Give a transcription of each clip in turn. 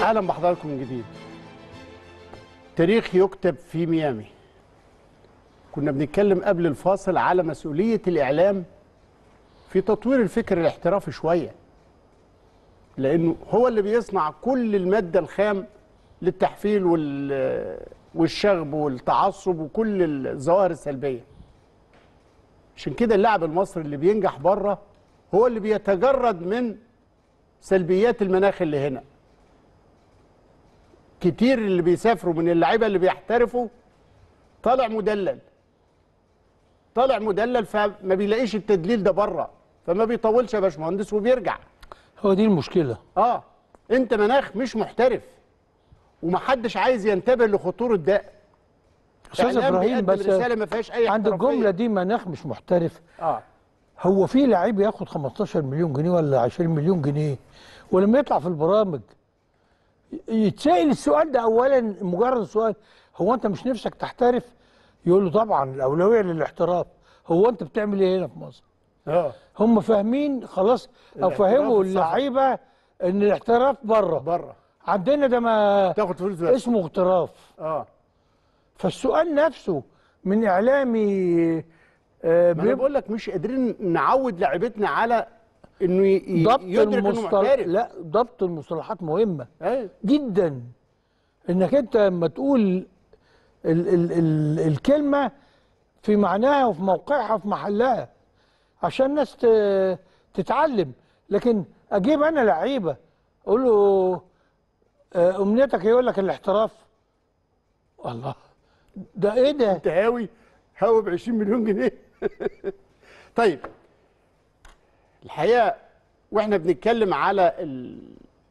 اهلا بحضراتكم من جديد تاريخ يكتب في ميامي كنا بنتكلم قبل الفاصل على مسؤوليه الاعلام في تطوير الفكر الاحترافي شويه لانه هو اللي بيصنع كل الماده الخام للتحفيل وال والشغب والتعصب وكل الظواهر السلبيه عشان كده اللاعب المصري اللي بينجح بره هو اللي بيتجرد من سلبيات المناخ اللي هنا كتير اللي بيسافروا من اللعيبه اللي بيحترفوا طالع مدلل طالع مدلل فما بيلاقيش التدليل ده بره فما بيطولش يا باشمهندس وبيرجع هو دي المشكله اه انت مناخ مش محترف ومحدش عايز ينتبه لخطوره ده استاذ إعلام ابراهيم بيقدم بس رساله ما فيهاش اي عند احترافية. الجمله دي مناخ مش محترف اه هو في لعيب ياخد 15 مليون جنيه ولا 20 مليون جنيه ولما يطلع في البرامج يتسأل السؤال ده اولا مجرد سؤال هو انت مش نفسك تحترف يقول له طبعا الاولويه للاحتراف هو انت بتعمل ايه هنا في مصر اه هم فاهمين خلاص او الاحتراف فهموا الصح. اللعيبه ان الاحتراف بره بره عندنا ده ما تاخد فلوس بس اسمه اغتراف اه فالسؤال نفسه من اعلامي آه، ما انا بيبقى بقول لك مش قادرين نعود لعيبتنا على انه ي- ي- ضبط يدرك انه المصطلح محترف لا ضبط المصطلحات مهمه ايوه جدا انك انت لما تقول ال ال ال الكلمه في معناها وفي موقعها وفي محلها عشان الناس ت- تتعلم لكن اجيب انا لعيبه اقول له آه، امنيتك يقول لك الاحتراف الله ده ايه ده انت هاوي هاوي ب 20 مليون جنيه طيب الحقيقه واحنا بنتكلم على ال-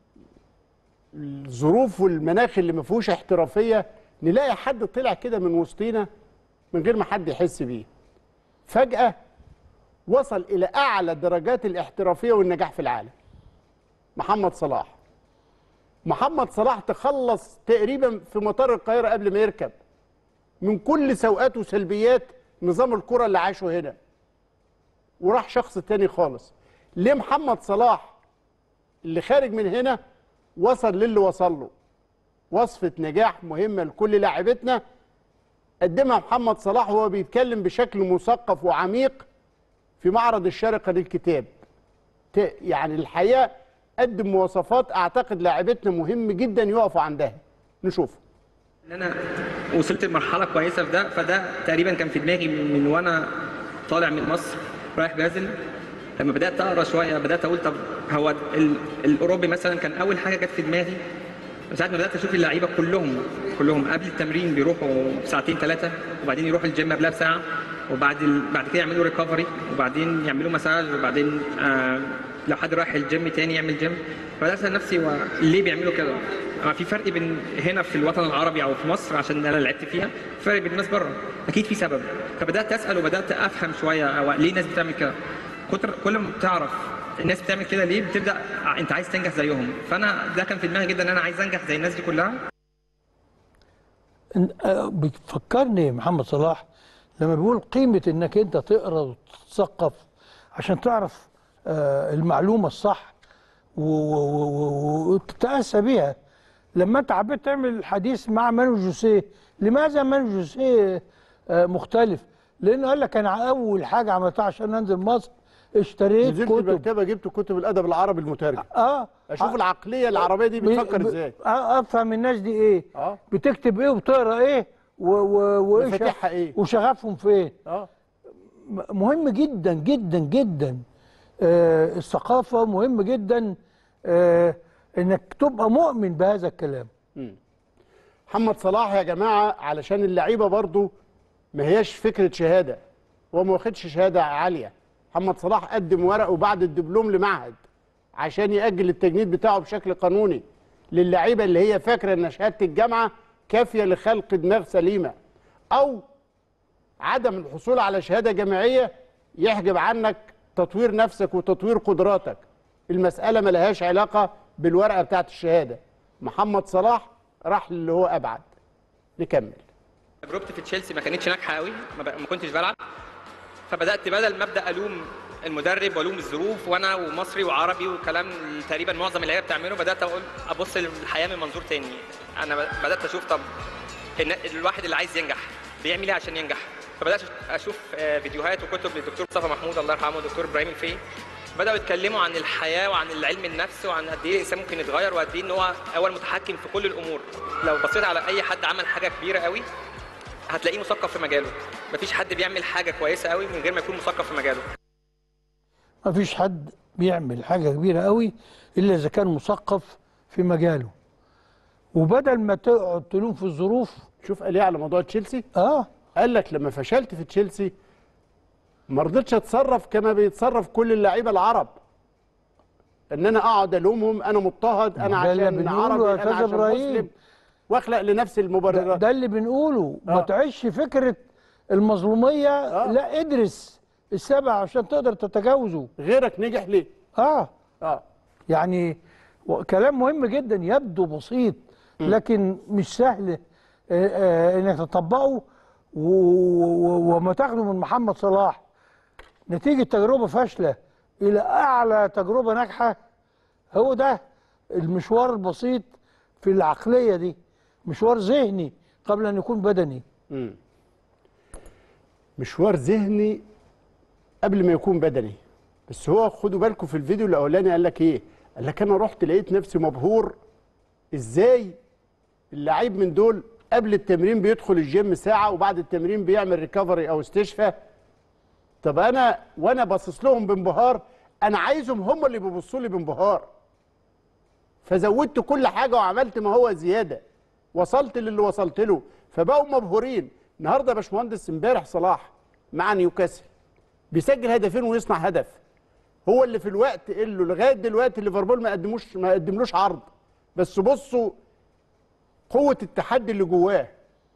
الظروف والمناخ اللي ما فيهوش احترافيه نلاقي حد طلع كده من وسطينا من غير ما حد يحس بيه فجاه وصل الى اعلى درجات الاحترافيه والنجاح في العالم محمد صلاح محمد صلاح تخلص تقريبا في مطار القاهره قبل ما يركب من كل سوءات وسلبيات نظام الكرة اللي عاشه هنا وراح شخص تاني خالص ليه محمد صلاح اللي خارج من هنا وصل للي وصل له وصفة نجاح مهمة لكل لاعبتنا قدمها محمد صلاح وهو بيتكلم بشكل مثقف وعميق في معرض الشارقة للكتاب ت- يعني الحقيقة قدم مواصفات أعتقد لاعبتنا مهم جدا يقفوا عندها نشوفه ان انا وصلت لمرحله كويسه في ده فده تقريبا كان في دماغي من وانا طالع من مصر رايح بازل لما بدات اقرا شويه بدات اقول طب هو ال- الاوروبي مثلا كان اول حاجه جت في دماغي من ساعه ما بدات اشوف اللعيبه كلهم كلهم قبل التمرين بيروحوا ساعتين ثلاثه وبعدين يروحوا الجيم قبلها بساعه وبعد ال... بعد كده يعملوا ريكفري وبعدين يعملوا مساج وبعدين آه لو حد رايح الجيم تاني يعمل جيم فبدات اسال نفسي هو ليه بيعملوا كده؟ ما في فرق بين هنا في الوطن العربي او في مصر عشان انا لعبت فيها فرق بين الناس بره اكيد في سبب فبدات اسال وبدات افهم شويه هو ليه الناس بتعمل كده كتر كل ما بتعرف الناس بتعمل كده ليه بتبدا انت عايز تنجح زيهم فانا ده كان في دماغي جدا ان انا عايز انجح زي الناس دي كلها إن- آه، بيفكرني محمد صلاح لما بيقول قيمة انك انت تقرا وتتثقف عشان تعرف آه، المعلومة الصح و- و- و- وتتأسى بيها لما انت حبيت تعمل حديث مع مانو جوسيه لماذا مانو جوسيه آه، مختلف؟ لانه قال لك انا اول حاجة عملتها عشان انزل مصر اشتريت نزلت كتب المكتبة جبت كتب الأدب العربي المترجم اه اشوف العقليه العربيه دي بتفكر ب- ازاي آه، افهم الناس دي ايه اه بتكتب ايه وبتقرا ايه و و وايه مفاتيحها شغ- إيه؟ وشغفهم فين اه م- مهم جدا جدا جدا آه الثقافه مهم جدا آه انك تبقى مؤمن بهذا الكلام محمد صلاح يا جماعه علشان اللعيبه برضو ما هياش فكره شهاده هو ما واخدش شهاده عاليه محمد صلاح قدم ورقه بعد الدبلوم لمعهد عشان يأجل التجنيد بتاعه بشكل قانوني للعيبه اللي هي فاكره ان شهاده الجامعه كافيه لخلق دماغ سليمه او عدم الحصول على شهاده جامعيه يحجب عنك تطوير نفسك وتطوير قدراتك المساله ما لهاش علاقه بالورقه بتاعت الشهاده محمد صلاح راح للي هو ابعد نكمل تجربتي في تشيلسي ما كانتش ناجحه قوي ما, ب... ما كنتش بلعب فبدات بدل ما ابدا الوم المدرب والوم الظروف وانا ومصري وعربي وكلام تقريبا معظم اللعيبه بتعمله بدات اقول ابص للحياه من منظور تاني انا بدات اشوف طب الن- الواحد اللي عايز ينجح بيعمل ايه عشان ينجح فبدات اشوف آه، فيديوهات وكتب للدكتور مصطفى محمود الله يرحمه والدكتور ابراهيم الفقي بداوا يتكلموا عن الحياه وعن العلم النفس وعن قد ايه الانسان ممكن يتغير وقد ايه ان هو هو المتحكم في كل الامور لو بصيت على اي حد عمل حاجه كبيره قوي هتلاقيه مثقف في مجاله مفيش حد بيعمل حاجه كويسه قوي من غير ما يكون مثقف في مجاله ما فيش حد بيعمل حاجة كبيرة قوي إلا إذا كان مثقف في مجاله وبدل ما تقعد تلوم في الظروف شوف قال ايه على موضوع تشيلسي اه قال لك لما فشلت في تشيلسي ما رضيتش اتصرف كما بيتصرف كل اللعيبه العرب ان انا اقعد الومهم انا مضطهد انا ده اللي عشان بنقوله عربي يا انا أستاذ عشان إبراهيم. مسلم واخلق لنفسي ده, المبررات ده اللي بنقوله ما آه. تعيش فكرة المظلومية آه. لا ادرس السبع عشان تقدر تتجاوزه غيرك نجح ليه اه اه يعني و- كلام مهم جدا يبدو بسيط لكن مش سهل آه، آه، انك تطبقه و- و- وما تاخده من محمد صلاح نتيجة تجربة فاشلة إلى أعلى تجربة ناجحة هو ده المشوار البسيط في العقلية دي مشوار ذهني قبل أن يكون بدني مشوار ذهني قبل ما يكون بدني بس هو خدوا بالكم في الفيديو الاولاني قال لك ايه قال لك انا رحت لقيت نفسي مبهور ازاي اللعيب من دول قبل التمرين بيدخل الجيم ساعه وبعد التمرين بيعمل ريكفري او استشفاء طب انا وانا باصص لهم بانبهار انا عايزهم هم اللي بيبصوا لي بانبهار فزودت كل حاجه وعملت ما هو زياده وصلت للي وصلت له فبقوا مبهورين النهارده يا باشمهندس امبارح صلاح مع نيوكاسل بيسجل هدفين ويصنع هدف هو اللي في الوقت اللي لغايه دلوقتي ليفربول ما قدموش ما قدملوش عرض بس بصوا قوه التحدي اللي جواه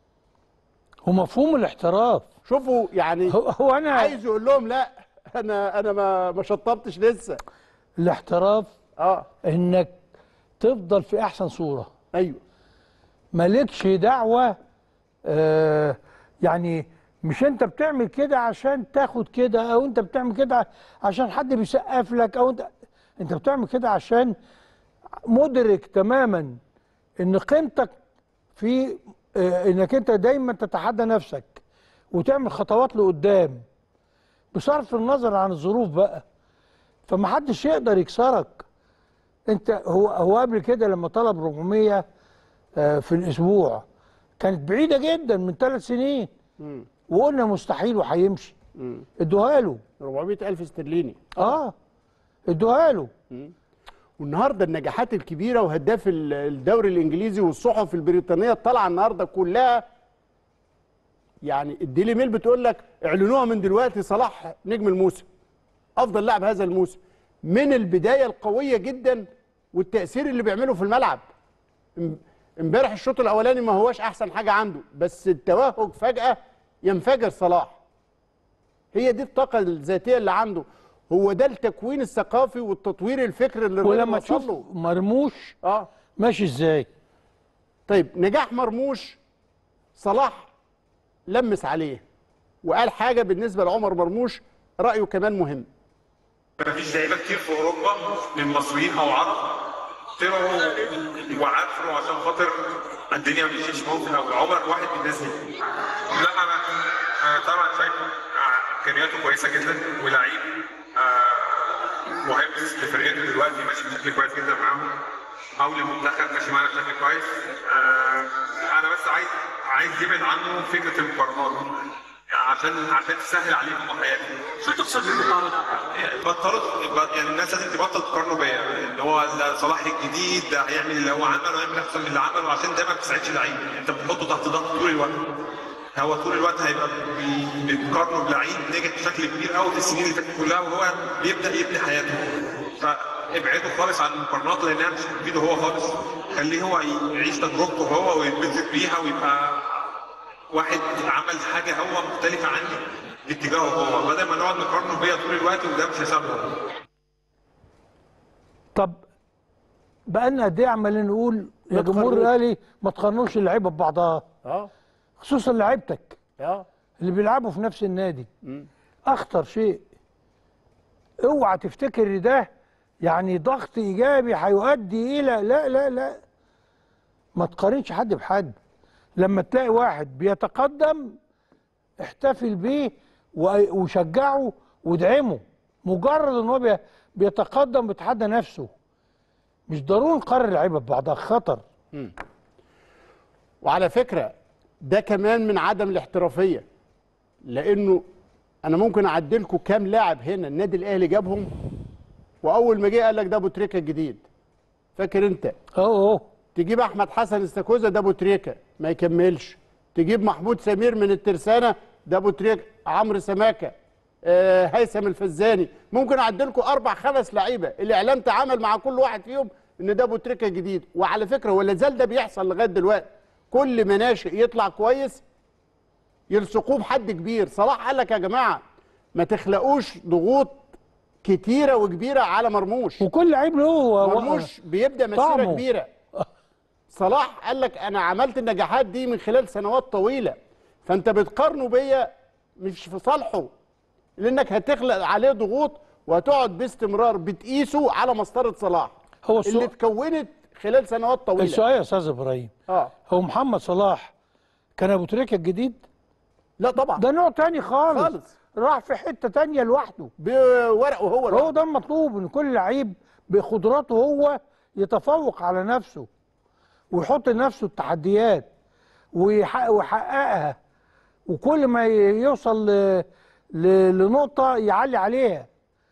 ومفهوم الاحتراف شوفوا يعني هو, هو أنا عايز يقول لهم لا انا انا ما ما شطبتش لسه الاحتراف اه إنك تفضل في أحسن صورة ايوه مالكش دعوة آه يعني مش انت بتعمل كده عشان تاخد كده او انت بتعمل كده عشان حد بيسقف لك او انت انت بتعمل كده عشان مدرك تماما ان قيمتك في آه انك انت دايما تتحدى نفسك وتعمل خطوات لقدام بصرف النظر عن الظروف بقى فمحدش يقدر يكسرك انت هو هو قبل كده لما طلب 400 آه، في الاسبوع كانت بعيده جدا من ثلاث سنين مم. وقلنا مستحيل وهيمشي مم. ادوها له 400 الف استرليني اه ادوها له والنهارده النجاحات الكبيره وهداف ال- الدوري الانجليزي والصحف البريطانيه طالعه النهارده كلها يعني الديلي ميل بتقول لك اعلنوها من دلوقتي صلاح نجم الموسم افضل لاعب هذا الموسم من البدايه القويه جدا والتاثير اللي بيعمله في الملعب ام- امبارح الشوط الاولاني ما هواش احسن حاجه عنده بس التوهج فجاه ينفجر صلاح هي دي الطاقه الذاتيه اللي عنده هو ده التكوين الثقافي والتطوير الفكري اللي الراجل ولما وصل تشوف له. مرموش اه ماشي ازاي طيب نجاح مرموش صلاح لمس عليه وقال حاجه بالنسبه لعمر مرموش رايه كمان مهم مفيش لعيبه كتير في اوروبا من مصريين او عرب طلعوا وعافروا عشان خاطر الدنيا ما مشيش ممكن او عمر واحد من الناس دي. لا انا أنا طبعا شايف آه، امكانياته كويسه جدا ولعيب آه، مهم لفرقته دلوقتي ماشي بشكل كويس جدا معاهم او للمنتخب ماشي معانا بشكل كويس آه، انا بس عايز عايز يبعد عنه فكره المقارنات عشان عشان تسهل عليهم حياتهم شو تقصد بالمقارنة؟ بطلوا يعني الناس لازم تبطل تقارنه بيا ان هو ده صلاح الجديد ده هيعمل اللي هو عمله ويعمل احسن من اللي عمله عشان ده ما بتساعدش اللعيب انت بتحطه تحت ضغط طول الوقت هو طول الوقت هيبقى بي- بتقارنه بلعيب نجح بشكل كبير قوي في السنين اللي فاتت كلها وهو بيبدا يبني حياته فابعده خالص عن المقارنات لانها مش هتفيده هو خالص خليه هو يعيش تجربته هو ويتبسط بيها ويبقى واحد عمل حاجه هو مختلفه عني باتجاهه هو بدل ما نقعد نقارنه بيا طول الوقت وده مش هيساعده طب بقالنا قد ايه عمالين نقول يا ما جمهور تقارنوش. الاهلي ما تقارنوش اللعيبه ببعضها اه خصوصا لعيبتك اه اللي بيلعبوا في نفس النادي اخطر شيء اوعى تفتكر ان ده يعني ضغط ايجابي هيؤدي الى لا لا لا ما تقارنش حد بحد لما تلاقي واحد بيتقدم احتفل بيه و- وشجعه وادعمه مجرد ان هو بي- بيتقدم بيتحدى نفسه مش ضروري نقارن اللعيبه ببعضها خطر وعلى فكره ده كمان من عدم الاحترافيه لانه انا ممكن اعدلكم كام لاعب هنا النادي الاهلي جابهم واول ما جه قال لك ده ابو تريكه الجديد فاكر انت اهو اهو تجيب احمد حسن استاكوزا ده ابو تريكه ما يكملش تجيب محمود سمير من الترسانه ده ابو تريكه عمرو سماكه آه هيثم الفزاني ممكن اعدلكم اربع خمس لعيبه الاعلام تعامل مع كل واحد فيهم ان ده ابو تريكه جديد وعلى فكره ولا زال ده بيحصل لغايه دلوقتي كل ما ناشئ يطلع كويس يلصقوه بحد كبير صلاح قال لك يا جماعه ما تخلقوش ضغوط كتيره وكبيره على مرموش وكل لعيب له مرموش بيبدا مسيره طعمه. كبيره صلاح قال لك انا عملت النجاحات دي من خلال سنوات طويله فانت بتقارنه بيا مش في صالحه لانك هتخلق عليه ضغوط وهتقعد باستمرار بتقيسه على مسطره صلاح هو اللي السؤال اتكونت خلال سنوات طويله السؤال يا استاذ ابراهيم اه هو محمد صلاح كان ابو تريكه الجديد لا طبعا ده نوع تاني خالص خالص. راح في حته تانية لوحده بورقه هو هو لوحده. ده المطلوب ان كل لعيب بقدراته هو يتفوق على نفسه ويحط لنفسه التحديات ويحقق ويحققها وكل ما ي- يوصل ل... ل... لنقطه يعلي عليها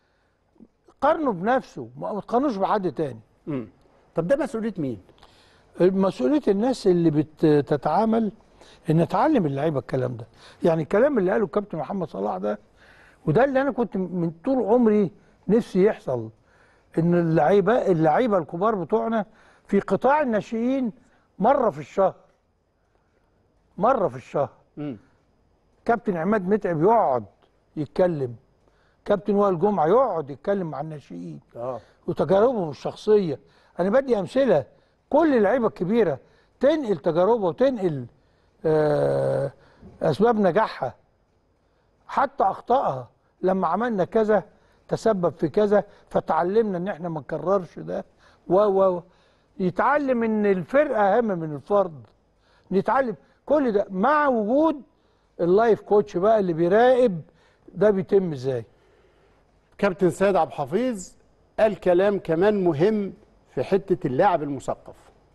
قارنه بنفسه ما تقارنوش بحد تاني مم. طب ده مسؤوليه مين؟ مسؤوليه الناس اللي بتتعامل ان تعلم اللعيبه الكلام ده يعني الكلام اللي قاله الكابتن محمد صلاح ده وده اللي انا كنت من طول عمري نفسي يحصل ان اللعيبه اللعيبه الكبار بتوعنا في قطاع الناشئين مره في الشهر مره في الشهر مم. كابتن عماد متعب يقعد يتكلم كابتن وائل جمعه يقعد يتكلم مع الناشئين اه وتجاربهم الشخصيه انا بدي امثله كل اللعيبه الكبيره تنقل تجاربها وتنقل آه، اسباب نجاحها حتى اخطائها لما عملنا كذا تسبب في كذا فتعلمنا ان احنا ما نكررش ده و و يتعلم ان الفرقه اهم من الفرد نتعلم كل ده مع وجود اللايف كوتش بقى اللي بيراقب ده بيتم ازاي كابتن سيد عبد الحفيظ قال كلام كمان مهم في حته اللاعب المثقف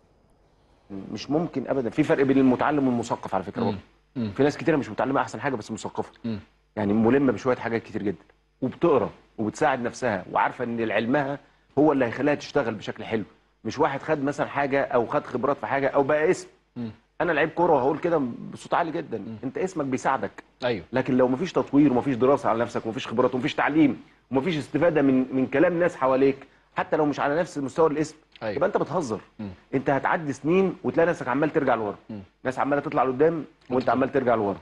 مش ممكن ابدا في فرق بين المتعلم والمثقف على فكره برضه في ناس كتيره مش متعلمه احسن حاجه بس مثقفه يعني ملمه بشويه حاجات كتير جدا وبتقرا وبتساعد نفسها وعارفه ان علمها هو اللي هيخليها تشتغل بشكل حلو مش واحد خد مثلا حاجه او خد خبرات في حاجه او بقى اسم انا لعيب كوره وهقول كده بصوت عالي جدا انت اسمك بيساعدك ايوه لكن لو مفيش تطوير ومفيش دراسه على نفسك ومفيش خبرات ومفيش تعليم ومفيش استفاده من من كلام ناس حواليك حتى لو مش على نفس مستوى الاسم أيوة. يبقى انت بتهزر انت هتعدي سنين وتلاقي نفسك عمال ترجع لورا ناس عماله تطلع لقدام وانت عمال ترجع لورا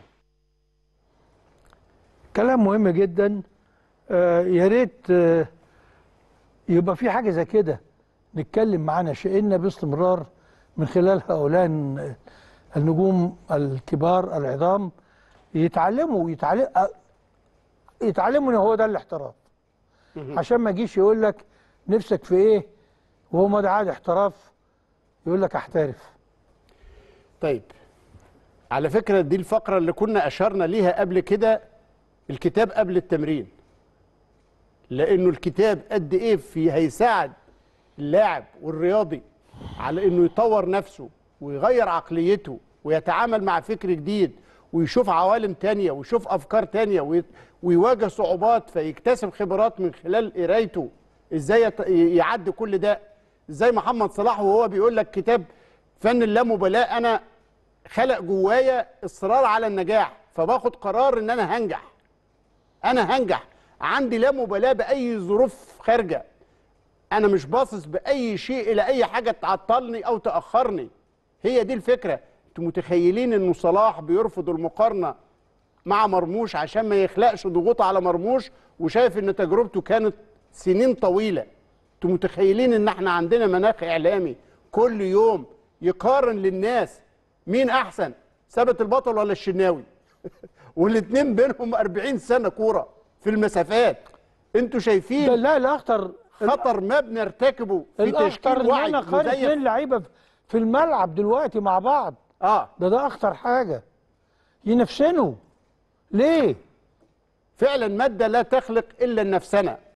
كلام مهم جدا آه يا ريت آه يبقى في حاجه زي كده نتكلم مع ناشئينا باستمرار من خلال هؤلاء الن- النجوم الكبار العظام يتعلموا يتعلم آه، يتعلموا ان هو ده الاحتراف عشان ما يجيش يقول لك نفسك في ايه وهو ما ده عاد احتراف يقول لك احترف طيب على فكرة دي الفقرة اللي كنا أشرنا ليها قبل كده الكتاب قبل التمرين لأنه الكتاب قد إيه في هيساعد اللاعب والرياضي على إنه يطور نفسه ويغير عقليته ويتعامل مع فكر جديد ويشوف عوالم تانية ويشوف أفكار تانية وي- ويواجه صعوبات فيكتسب خبرات من خلال قرايته إزاي يت- يعدي كل ده إزاي محمد صلاح وهو بيقول لك كتاب فن اللامبالاة أنا خلق جوايا اصرار على النجاح فباخد قرار ان انا هنجح انا هنجح عندي لا مبالاه باي ظروف خارجه انا مش باصص باي شيء الى اي حاجه تعطلني او تاخرني هي دي الفكره انتوا متخيلين انه صلاح بيرفض المقارنه مع مرموش عشان ما يخلقش ضغوط على مرموش وشايف ان تجربته كانت سنين طويله انتوا متخيلين ان احنا عندنا مناخ اعلامي كل يوم يقارن للناس مين احسن ثابت البطل ولا الشناوي والاثنين بينهم 40 سنه كوره في المسافات انتوا ده شايفين لا الاخطر خطر ما بنرتكبه في الاخطر تشكيل ان وعي انا قارن مزيف اثنين لعيبه في الملعب دلوقتي مع بعض اه ده ده اخطر حاجه ينفسنوا ليه فعلا ماده لا تخلق الا النفسنه